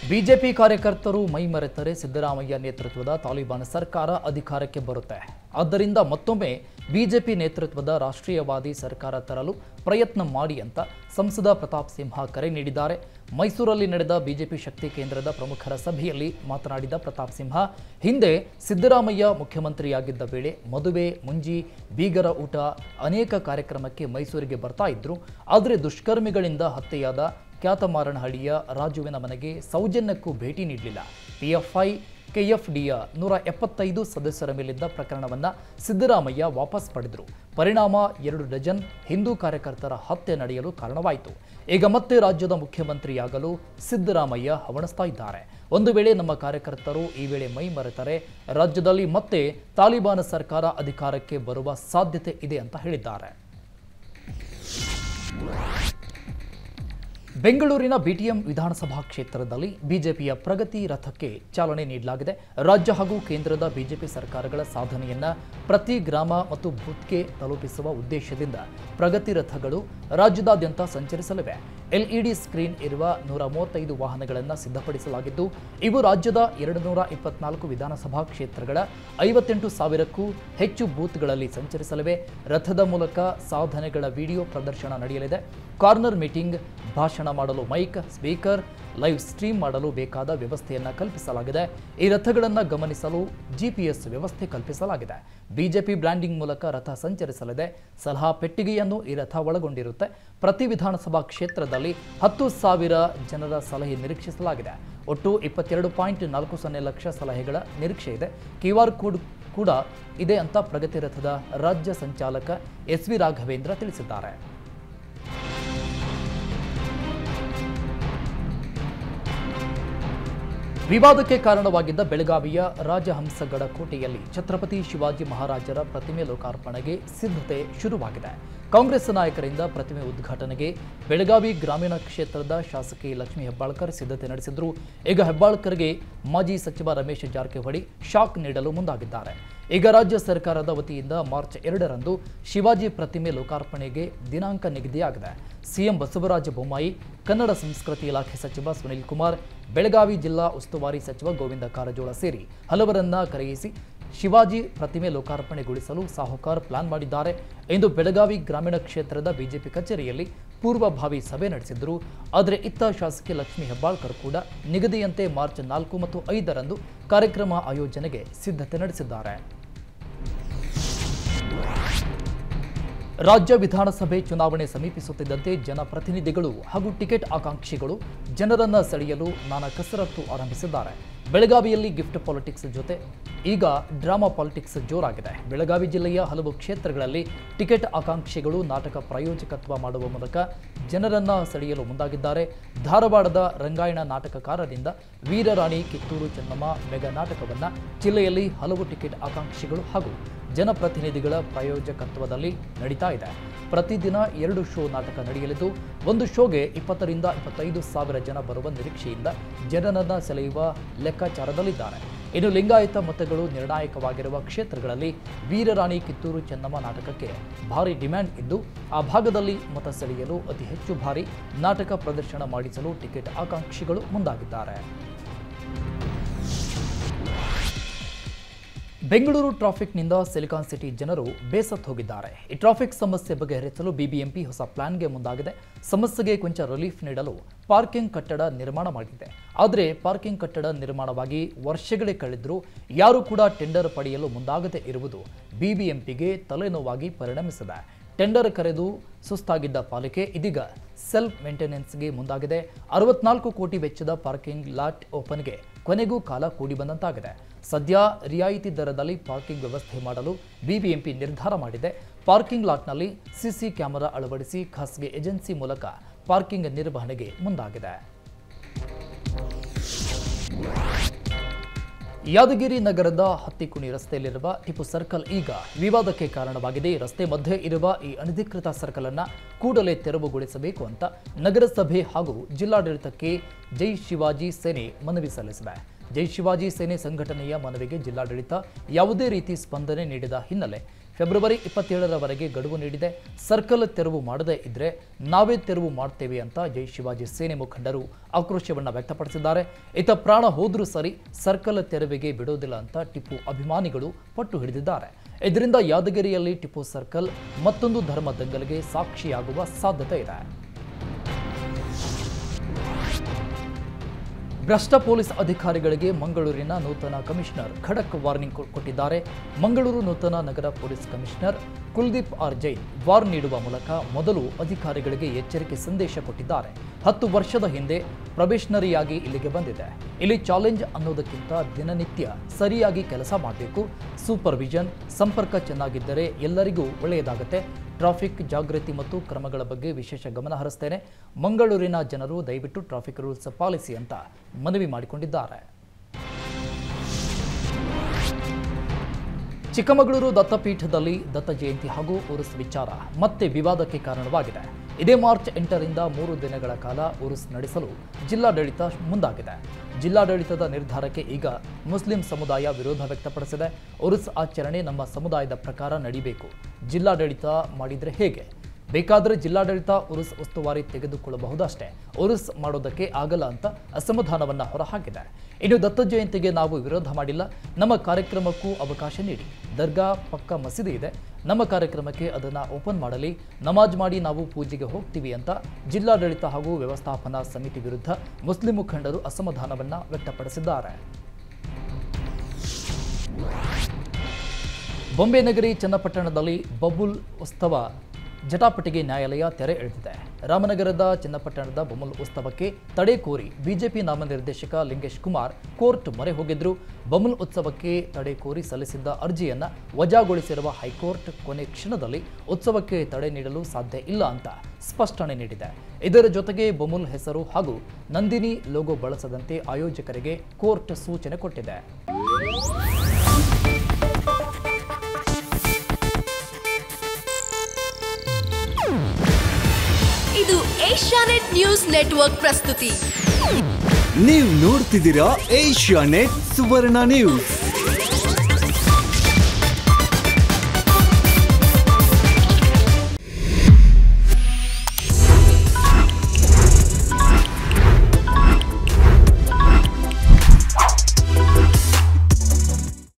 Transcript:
BJP ಕಾರ್ಯಕರ್ತರು ಮೈಮರೆತರೆ ಸಿದ್ದರಾಮಯ್ಯ ನೇತೃತ್ವದ ತಾಲಿಬಾನ್ ಸರ್ಕಾರ ಅಧಿಕಾರಕ್ಕೆ ಬರುತ್ತೆ ಆದ್ದರಿಂದ ಮತ್ತೊಮ್ಮೆ ಬಿಜೆಪಿ ನೇತೃತ್ವದ ರಾಷ್ಟ್ರೀಯವಾದಿ ಸರ್ಕಾರ ತರಲು ಪ್ರಯತ್ನ ಮಾಡಿ ಅಂತ ಸಂಸದ ಪ್ರತಾಪ್ ಸಿಂಹ ಕರೆ ನೀಡಿದ್ದಾರೆ ಮೈಸೂರಲ್ಲಿ ನಡೆದ ಬಿಜೆಪಿ ಶಕ್ತಿ ಕೇಂದ್ರದ ಪ್ರಮುಖರ ಸಭೆಯಲ್ಲಿ ಮಾತನಾಡಿದ ಪ್ರತಾಪ್ ಸಿಂಹ ಹಿಂದೆ ಸಿದ್ದರಾಮಯ್ಯ ಮುಖ್ಯಮಂತ್ರಿಯಾಗಿದ್ದ ವೇಳೆ ಮದುವೆ ಮುಂಜಿ ಬೀಗರ ಊಟ ಅನೇಕ ಕಾರ್ಯಕ್ರಮಕ್ಕೆ ಮೈಸೂರಿಗೆ ಬರ್ತಾ ಇದ್ರು ಆದರೆ ದುಷ್ಕರ್ಮಿಗಳಿಂದ ಹತ್ಯೆಯಾದ ಖ್ಯಾತಮಾರನಹಳ್ಳಿಯ ರಾಜುವಿನ ಮನೆಗೆ ಸೌಜನ್ಯಕ್ಕೂ ಭೇಟಿ ನೀಡಲಿಲ್ಲ ಪಿಎಫ್ಐ ಕೆಎಫ್ಡಿಯ ನೂರ ಎಪ್ಪತ್ತೈದು ಸದಸ್ಯರ ಮೇಲಿದ್ದ ಪ್ರಕರಣವನ್ನು ಸಿದ್ದರಾಮಯ್ಯ ವಾಪಸ್ ಪಡೆದರು ಪರಿಣಾಮ ಎರಡು ಡಜನ್ ಹಿಂದೂ ಕಾರ್ಯಕರ್ತರ ಹತ್ಯೆ ನಡೆಯಲು ಕಾರಣವಾಯಿತು ಈಗ ಮತ್ತೆ ರಾಜ್ಯದ ಮುಖ್ಯಮಂತ್ರಿಯಾಗಲು ಸಿದ್ದರಾಮಯ್ಯ ಹವಣಿಸ್ತಾ ಇದ್ದಾರೆ ಒಂದು ವೇಳೆ ನಮ್ಮ ಕಾರ್ಯಕರ್ತರು ಈ ವೇಳೆ ಮೈ ಮರೆತರೆ ರಾಜ್ಯದಲ್ಲಿ ಮತ್ತೆ ತಾಲಿಬಾನ್ ಸರ್ಕಾರ ಅಧಿಕಾರಕ್ಕೆ ಬರುವ ಸಾಧ್ಯತೆ ಇದೆ ಅಂತ ಹೇಳಿದ್ದಾರೆ ಬೆಂಗಳೂರಿನ ಬಿಟಿಎಂ ವಿಧಾನಸಭಾ ಕ್ಷೇತ್ರದಲ್ಲಿ ಬಿಜೆಪಿಯ ಪ್ರಗತಿ ರಥಕ್ಕೆ ಚಾಲನೆ ನೀಡಲಾಗಿದೆ ರಾಜ್ಯ ಹಾಗೂ ಕೇಂದ್ರದ ಬಿಜೆಪಿ ಸರ್ಕಾರಗಳ ಸಾಧನೆಯನ್ನ ಪ್ರತಿ ಗ್ರಾಮ ಮತ್ತು ಬೂತ್ಗೆ ತಲುಪಿಸುವ ಉದ್ದೇಶದಿಂದ ಪ್ರಗತಿ ರಥಗಳು ರಾಜ್ಯದಾದ್ಯಂತ ಸಂಚರಿಸಲಿವೆ ಎಲ್ಇಡಿ ಸ್ಕ್ರೀನ್ ಇರುವ ನೂರ ಮೂವತ್ತೈದು ವಾಹನಗಳನ್ನು ಸಿದ್ಧಪಡಿಸಲಾಗಿದ್ದು ಇವು ರಾಜ್ಯದ ಎರಡು ನೂರ ಇಪ್ಪತ್ನಾಲ್ಕು ವಿಧಾನಸಭಾ ಕ್ಷೇತ್ರಗಳ ಐವತ್ತೆಂಟು ಸಾವಿರಕ್ಕೂ ಹೆಚ್ಚು ಬೂತ್ಗಳಲ್ಲಿ ಸಂಚರಿಸಲಿವೆ ರಥದ ಮೂಲಕ ಸಾಧನೆಗಳ ವಿಡಿಯೋ ಪ್ರದರ್ಶನ ನಡೆಯಲಿದೆ ಕಾರ್ನರ್ ಮೀಟಿಂಗ್ ಭಾಷಣ ಮಾಡಲು ಮೈಕ್ ಸ್ಪೀಕರ್ ಲೈವ್ ಸ್ಟ್ರೀಮ್ ಮಾಡಲು ಬೇಕಾದ ವ್ಯವಸ್ಥೆಯನ್ನು ಕಲ್ಪಿಸಲಾಗಿದೆ ಈ ರಥಗಳನ್ನು ಗಮನಿಸಲು ಜಿಪಿಎಸ್ ವ್ಯವಸ್ಥೆ ಕಲ್ಪಿಸಲಾಗಿದೆ ಬಿಜೆಪಿ ಬ್ರ್ಯಾಂಡಿಂಗ್ ಮೂಲಕ ರಥ ಸಂಚರಿಸಲಿದೆ ಸಲಹಾ ಪೆಟ್ಟಿಗೆಯನ್ನು ಈ ರಥ ಒಳಗೊಂಡಿರುತ್ತೆ ಪ್ರತಿ ವಿಧಾನಸಭಾ ಕ್ಷೇತ್ರದಲ್ಲಿ ಹತ್ತು ಸಾವಿರ ಜನರ ಸಲಹೆ ನಿರೀಕ್ಷಿಸಲಾಗಿದೆ ಒಟ್ಟು ಇಪ್ಪತ್ತೆರಡು ಪಾಯಿಂಟ್ ನಾಲ್ಕು ಸೊನ್ನೆ ಲಕ್ಷ ಸಲಹೆಗಳ ನಿರೀಕ್ಷೆ ಇದೆ ಕ್ಯೂ ಆರ್ ಕೋಡ್ ಕೂಡ ಇದೆ ಅಂತ ಪ್ರಗತಿ ರಥದ ರಾಜ್ಯ ಸಂಚಾಲಕ ಎಸ್ ವಿ ರಾಘವೇಂದ್ರ ತಿಳಿಸಿದ್ದಾರೆ ವಿವಾದಕ್ಕೆ ಕಾರಣವಾಗಿದ್ದ ಬೆಳಗಾವಿಯ ರಾಜಹಂಸಗಡ ಕೋಟೆಯಲ್ಲಿ ಛತ್ರಪತಿ ಶಿವಾಜಿ ಮಹಾರಾಜರ ಪ್ರತಿಮೆ ಲೋಕಾರ್ಪಣೆಗೆ ಸಿದ್ಧತೆ ಶುರುವಾಗಿದೆ ಕಾಂಗ್ರೆಸ್ ನಾಯಕರಿಂದ ಪ್ರತಿಮೆ ಉದ್ಘಾಟನೆಗೆ ಬೆಳಗಾವಿ ಗ್ರಾಮೀಣ ಕ್ಷೇತ್ರದ ಶಾಸಕಿ ಲಕ್ಷ್ಮೀ ಹೆಬ್ಬಾಳ್ಕರ್ ಸಿದ್ಧತೆ ನಡೆಸಿದ್ರು ಈಗ ಹೆಬ್ಬಾಳ್ಕರ್ಗೆ ಮಾಜಿ ಸಚಿವ ರಮೇಶ್ ಜಾರಕಿಹೊಳಿ ಶಾಕ್ ನೀಡಲು ಮುಂದಾಗಿದ್ದಾರೆ ಈಗ ರಾಜ್ಯ ಸರ್ಕಾರದ ವತಿಯಿಂದ ಮಾರ್ಚ್ ಎರಡರಂದು ಶಿವಾಜಿ ಪ್ರತಿಮೆ ಲೋಕಾರ್ಪಣೆಗೆ ದಿನಾಂಕ ನಿಗದಿಯಾಗಿದೆ ಸಿಎಂ ಬಸವರಾಜ ಬೊಮ್ಮಾಯಿ ಕನ್ನಡ ಸಂಸ್ಕೃತಿ ಇಲಾಖೆ ಸಚಿವ ಸುನಿಲ್ ಕುಮಾರ್ ಬೆಳಗಾವಿ ಜಿಲ್ಲಾ ಉಸ್ತುವಾರಿ ಸಚಿವ ಗೋವಿಂದ ಕಾರಜೋಳ ಸೇರಿ ಹಲವರನ್ನ ಕರೆಯಿಸಿ ಶಿವಾಜಿ ಪ್ರತಿಮೆ ಲೋಕಾರ್ಪಣೆಗೊಳಿಸಲು ಸಾಹುಕಾರ್ ಪ್ಲಾನ್ ಮಾಡಿದ್ದಾರೆ ಇಂದು ಬೆಳಗಾವಿ ಗ್ರಾಮೀಣ ಕ್ಷೇತ್ರದ ಬಿಜೆಪಿ ಕಚೇರಿಯಲ್ಲಿ ಪೂರ್ವಭಾವಿ ಸಭೆ ನಡೆಸಿದ್ರು ಆದರೆ ಇತ್ತ ಶಾಸಕಿ ಲಕ್ಷ್ಮೀ ಹೆಬ್ಬಾಳ್ಕರ್ ಕೂಡ ನಿಗದಿಯಂತೆ ಮಾರ್ಚ್ ನಾಲ್ಕು ಮತ್ತು ಐದರಂದು ಕಾರ್ಯಕ್ರಮ ಆಯೋಜನೆಗೆ ಸಿದ್ಧತೆ ನಡೆಸಿದ್ದಾರೆ ರಾಜ್ಯ ವಿಧಾನಸಭೆ ಚುನಾವಣೆ ಸಮೀಪಿಸುತ್ತಿದ್ದಂತೆ ಜನಪ್ರತಿನಿಧಿಗಳು ಹಾಗೂ ಟಿಕೆಟ್ ಆಕಾಂಕ್ಷಿಗಳು ಜನರನ್ನ ಸೆಳೆಯಲು ನಾನಾ ಕಸರತ್ತು ಆರಂಭಿಸಿದ್ದಾರೆ ಬೆಳಗಾವಿಯಲ್ಲಿ ಗಿಫ್ಟ್ ಪಾಲಿಟಿಕ್ಸ್ ಜೊತೆ ಈಗ ಡ್ರಾಮಾ ಪಾಲಿಟಿಕ್ಸ್ ಜೋರಾಗಿದೆ ಬೆಳಗಾವಿ ಜಿಲ್ಲೆಯ ಹಲವು ಕ್ಷೇತ್ರಗಳಲ್ಲಿ ಟಿಕೆಟ್ ಆಕಾಂಕ್ಷಿಗಳು ನಾಟಕ ಪ್ರಾಯೋಜಕತ್ವ ಮಾಡುವ ಮೂಲಕ ಜನರನ್ನ ಸೆಳೆಯಲು ಮುಂದಾಗಿದ್ದಾರೆ ಧಾರವಾಡದ ರಂಗಾಯಣ ನಾಟಕಕಾರರಿಂದ ವೀರರಾಣಿ ಕಿತ್ತೂರು ಚೆನ್ನಮ್ಮ ಮೆಗಾ ನಾಟಕವನ್ನ ಜಿಲ್ಲೆಯಲ್ಲಿ ಹಲವು ಟಿಕೆಟ್ ಆಕಾಂಕ್ಷಿಗಳು ಹಾಗೂ ಜನಪ್ರತಿನಿಧಿಗಳ ಪ್ರಾಯೋಜಕತ್ವದಲ್ಲಿ ನಡೀತಾ ಇದೆ ಪ್ರತಿದಿನ ಎರಡು ಶೋ ನಾಟಕ ನಡೆಯಲಿದ್ದು ಒಂದು ಶೋಗೆ ಇಪ್ಪತ್ತರಿಂದ ಇಪ್ಪತ್ತೈದು ಸಾವಿರ ಜನ ಬರುವ ನಿರೀಕ್ಷೆಯಿಂದ ಜನರನ್ನ ಸೆಳೆಯುವ ಲೆಕ್ಕಾಚಾರದಲ್ಲಿದ್ದಾರೆ ಇನ್ನು ಲಿಂಗಾಯತ ಮತಗಳು ನಿರ್ಣಾಯಕವಾಗಿರುವ ಕ್ಷೇತ್ರಗಳಲ್ಲಿ ವೀರರಾಣಿ ಕಿತ್ತೂರು ಚೆನ್ನಮ್ಮ ನಾಟಕಕ್ಕೆ ಭಾರಿ ಡಿಮ್ಯಾಂಡ್ ಇದ್ದು ಆ ಭಾಗದಲ್ಲಿ ಮತ ಸೆಳೆಯಲು ಅತಿ ಹೆಚ್ಚು ಬಾರಿ ನಾಟಕ ಪ್ರದರ್ಶನ ಮಾಡಿಸಲು ಟಿಕೆಟ್ ಆಕಾಂಕ್ಷಿಗಳು ಮುಂದಾಗಿದ್ದಾರೆ ಬೆಂಗಳೂರು ಟ್ರಾಫಿಕ್ನಿಂದ ಸಿಲಿಕಾನ್ ಸಿಟಿ ಜನರು ಬೇಸತ್ತು ಹೋಗಿದ್ದಾರೆ ಈ ಟ್ರಾಫಿಕ್ ಸಮಸ್ಯೆ ಬಗೆಹರಿಸಲು ಬಿಬಿಎಂಪಿ ಹೊಸ ಪ್ಲಾನ್ಗೆ ಮುಂದಾಗಿದೆ ಸಮಸ್ಯೆಗೆ ಕೊಂಚ ರಿಲೀಫ್ ನೀಡಲು ಪಾರ್ಕಿಂಗ್ ಕಟ್ಟಡ ನಿರ್ಮಾಣ ಮಾಡಿದೆ ಆದರೆ ಪಾರ್ಕಿಂಗ್ ಕಟ್ಟಡ ನಿರ್ಮಾಣವಾಗಿ ವರ್ಷಗಳೇ ಕಳೆದರೂ ಯಾರೂ ಕೂಡ ಟೆಂಡರ್ ಪಡೆಯಲು ಮುಂದಾಗದೇ ಇರುವುದು ಬಿಬಿಎಂಪಿಗೆ ತಲೆನೋವಾಗಿ ಪರಿಣಮಿಸಿದೆ ಟೆಂಡರ್ ಕರೆದು ಸುಸ್ತಾಗಿದ್ದ ಪಾಲಿಕೆ ಇದೀಗ ಸೆಲ್ಫ್ ಮೇಂಟೆನೆನ್ಸ್ಗೆ ಮುಂದಾಗಿದೆ ಅರವತ್ನಾಲ್ಕು ಕೋಟಿ ವೆಚ್ಚದ ಪಾರ್ಕಿಂಗ್ ಲಾಟ್ ಓಪನ್ಗೆ ಕೊನೆಗೂ ಕಾಲ ಕೂಡಿ ಬಂದಂತಾಗಿದೆ ಸದ್ಯ ರಿಯಾಯಿತಿ ದರದಲ್ಲಿ ಪಾರ್ಕಿಂಗ್ ವ್ಯವಸ್ಥೆ ಮಾಡಲು ಬಿಬಿಎಂಪಿ ನಿರ್ಧಾರ ಮಾಡಿದೆ ಪಾರ್ಕಿಂಗ್ ಲಾಟ್ನಲ್ಲಿ ಸಿಸಿ ಕ್ಯಾಮೆರಾ ಅಳವಡಿಸಿ ಖಾಸಗಿ ಏಜೆನ್ಸಿ ಮೂಲಕ ಪಾರ್ಕಿಂಗ್ ನಿರ್ವಹಣೆಗೆ ಮುಂದಾಗಿದೆ ಯಾದಗಿರಿ ನಗರದ ಹತ್ತಿಕುಣಿ ರಸ್ತೆಯಲ್ಲಿರುವ ಟಿಪ್ಪು ಸರ್ಕಲ್ ಈಗ ವಿವಾದಕ್ಕೆ ಕಾರಣವಾಗಿದೆ ರಸ್ತೆ ಮಧ್ಯೆ ಇರುವ ಈ ಅನಧಿಕೃತ ಸರ್ಕಲ್ ಅನ್ನ ಕೂಡಲೇ ತೆರವುಗೊಳಿಸಬೇಕು ಅಂತ ನಗರಸಭೆ ಹಾಗೂ ಜಿಲ್ಲಾಡಳಿತಕ್ಕೆ ಜೈ ಶಿವಾಜಿ ಸೇನೆ ಮನವಿ ಸಲ್ಲಿಸಿದೆ ಜೈ ಶಿವಾಜಿ ಸೇನೆ ಸಂಘಟನೆಯ ಮನವಿಗೆ ಜಿಲ್ಲಾಡಳಿತ ಯಾವುದೇ ರೀತಿ ಸ್ಪಂದನೆ ನೀಡಿದ ಹಿನ್ನೆಲೆ ಫೆಬ್ರವರಿ ಇಪ್ಪತ್ತೇಳರವರೆಗೆ ಗಡುವು ನೀಡಿದೆ ಸರ್ಕಲ್ ತೆರವು ಮಾಡದೇ ಇದ್ರೆ ನಾವೇ ತೆರವು ಮಾಡ್ತೇವೆ ಅಂತ ಜೈ ಶಿವಾಜಿ ಸೇನೆ ಮುಖಂಡರು ಆಕ್ರೋಶವನ್ನು ವ್ಯಕ್ತಪಡಿಸಿದ್ದಾರೆ ಇತ ಪ್ರಾಣ ಹೋದ್ರೂ ಸರಿ ಸರ್ಕಲ್ ತೆರವಿಗೆ ಬಿಡೋದಿಲ್ಲ ಅಂತ ಟಿಪ್ಪು ಅಭಿಮಾನಿಗಳು ಪಟ್ಟು ಹಿಡಿದಿದ್ದಾರೆ ಇದರಿಂದ ಯಾದಗಿರಿಯಲ್ಲಿ ಟಿಪ್ಪು ಸರ್ಕಲ್ ಮತ್ತೊಂದು ಧರ್ಮ ದಂಗಲಿಗೆ ಸಾಕ್ಷಿಯಾಗುವ ಸಾಧ್ಯತೆ ಇದೆ ಭ್ರಷ್ಟ ಪೊಲೀಸ್ ಅಧಿಕಾರಿಗಳಿಗೆ ಮಂಗಳೂರಿನ ನೂತನ ಕಮಿಷನರ್ ಖಡಕ್ ವಾರ್ನಿಂಗ್ ಕೊ- ಕೊಟ್ಟಿದ್ದಾರೆ ಮಂಗಳೂರು ನೂತನ ನಗರ police commissioner Kuldeep R Jain ವಾರ್ ನೀಡುವ ಮೂಲಕ ಮೊದಲು ಅಧಿಕಾರಿಗಳಿಗೆ ಎಚ್ಚರಿಕೆ ಸಂದೇಶ ಕೊಟ್ಟಿದ್ದಾರೆ ಹತ್ತು ವರ್ಷದ ಹಿಂದೆ ಪ್ರೊಬೇಷನರಿಯಾಗಿ ಇಲ್ಲಿಗೆ ಬಂದಿದೆ ಇಲ್ಲಿ ಚಾಲೆಂಜ್ ಅನ್ನೋದಕ್ಕಿಂತ ದಿನನಿತ್ಯ ಸರಿಯಾಗಿ ಕೆಲಸ ಮಾಡಬೇಕು ಸೂಪರ್ವಿಷನ್ ಸಂಪರ್ಕ ಚೆನ್ನಾಗಿದ್ದರೆ ಎಲ್ಲರಿಗೂ ಒಳ್ಳೆಯದಾಗುತ್ತೆ ಟ್ರಾಫಿಕ್ ಜಾಗೃತಿ ಮತ್ತು ಕ್ರಮಗಳ ಬಗ್ಗೆ ವಿಶೇಷ ಗಮನ ಹರಿಸ್ತೇನೆ ಮಂಗಳೂರಿನ ಜನರು ದಯವಿಟ್ಟು ಟ್ರಾಫಿಕ್ ರೂಲ್ಸ್ ಪಾಲಿಸಿ ಅಂತ ಮನವಿ ಮಾಡಿಕೊಂಡಿದ್ದಾರೆ ಚಿಕ್ಕಮಗಳೂರು ದತ್ತಪೀಠದಲ್ಲಿ ದತ್ತ ಜಯಂತಿ ಹಾಗೂ ಉರುಸ್ ವಿಚಾರ ಮತ್ತೆ ವಿವಾದಕ್ಕೆ ಕಾರಣವಾಗಿದೆ ಇದೇ ಮಾರ್ಚ್ ಎಂಟರಿಂದ ಮೂರು ದಿನಗಳ ಕಾಲ ಉರುಸ್ ನಡೆಸಲು ಜಿಲ್ಲಾಡಳಿತ ಮುಂದಾಗಿದೆ ಜಿಲ್ಲಾಡಳಿತದ ನಿರ್ಧಾರಕ್ಕೆ ಈಗ ಮುಸ್ಲಿಂ ಸಮುದಾಯ ವಿರೋಧ ವ್ಯಕ್ತಪಡಿಸಿದೆ ಉರುಸ್ ಆಚರಣೆ ನಮ್ಮ ಸಮುದಾಯದ ಪ್ರಕಾರ ನಡಿಬೇಕು ಜಿಲ್ಲಾಡಳಿತ ಮಾಡಿದ್ರೆ ಹೇಗೆ ಬೇಕಾದರೆ ಜಿಲ್ಲಾಡಳಿತ ಉರುಸ್ ಉಸ್ತುವಾರಿ ತೆಗೆದುಕೊಳ್ಳಬಹುದಷ್ಟೇ ಉರುಸ್ ಮಾಡೋದಕ್ಕೆ ಆಗಲ್ಲ ಅಂತ ಅಸಮಾಧಾನವನ್ನು ಹೊರಹಾಕಿದೆ ಇನ್ನು ದತ್ತ ಜಯಂತಿಗೆ ನಾವು ವಿರೋಧ ಮಾಡಿಲ್ಲ ನಮ್ಮ ಕಾರ್ಯಕ್ರಮಕ್ಕೂ ಅವಕಾಶ ನೀಡಿ ದರ್ಗಾ ಪಕ್ಕ ಮಸೀದಿ ಇದೆ ನಮ್ಮ ಕಾರ್ಯಕ್ರಮಕ್ಕೆ ಅದನ್ನು ಓಪನ್ ಮಾಡಲಿ ನಮಾಜ್ ಮಾಡಿ ನಾವು ಪೂಜೆಗೆ ಹೋಗ್ತೀವಿ ಅಂತ ಜಿಲ್ಲಾಡಳಿತ ಹಾಗೂ ವ್ಯವಸ್ಥಾಪನಾ ಸಮಿತಿ ವಿರುದ್ಧ ಮುಸ್ಲಿಂ ಮುಖಂಡರು ಅಸಮಾಧಾನವನ್ನು ವ್ಯಕ್ತಪಡಿಸಿದ್ದಾರೆ ಬೊಂಬೆ ನಗರಿ ಚನ್ನಪಟ್ಟಣದಲ್ಲಿ ಬಬುಲ್ ಉತ್ಸವ ಜಟಾಪಟಿಗೆ ನ್ಯಾಯಾಲಯ ತೆರೆ ಎಳೆದಿದೆ ರಾಮನಗರದ ಚನ್ನಪಟ್ಟಣದ ಬೊಮ್ಮಲ್ ಉತ್ಸವಕ್ಕೆ ತಡೆ ಕೋರಿ ಬಿಜೆಪಿ ನಾಮನಿರ್ದೇಶಕ ಲಿಂಗೇಶ್ ಕುಮಾರ್ ಕೋರ್ಟ್ ಮೊರೆ ಹೋಗಿದ್ರು ಬೊಮ್ಮಲ್ ಉತ್ಸವಕ್ಕೆ ತಡೆ ಕೋರಿ ಸಲ್ಲಿಸಿದ್ದ ಅರ್ಜಿಯನ್ನ ವಜಾಗೊಳಿಸಿರುವ ಹೈಕೋರ್ಟ್ ಕೊನೆ ಕ್ಷಣದಲ್ಲಿ ಉತ್ಸವಕ್ಕೆ ತಡೆ ನೀಡಲು ಸಾಧ್ಯ ಇಲ್ಲ ಅಂತ ಸ್ಪಷ್ಟನೆ ನೀಡಿದೆ ಇದರ ಜೊತೆಗೆ ಬೊಮ್ಮಲ್ ಹೆಸರು ಹಾಗೂ ನಂದಿನಿ ಲೋಗೋ ಬಳಸದಂತೆ ಆಯೋಜಕರಿಗೆ ಕೋರ್ಟ್ ಸೂಚನೆ ಕೊಟ್ಟಿದೆ ಇದು ಏಷ್ಯಾನೆಟ್ ನ್ಯೂಸ್ ನೆಟ್ವರ್ಕ್ ಪ್ರಸ್ತುತಿ ನೀವು ನೋಡ್ತಿದ್ದೀರಾ ಏಷ್ಯಾ ನೆಟ್ ಸುವರ್ಣ ನ್ಯೂಸ್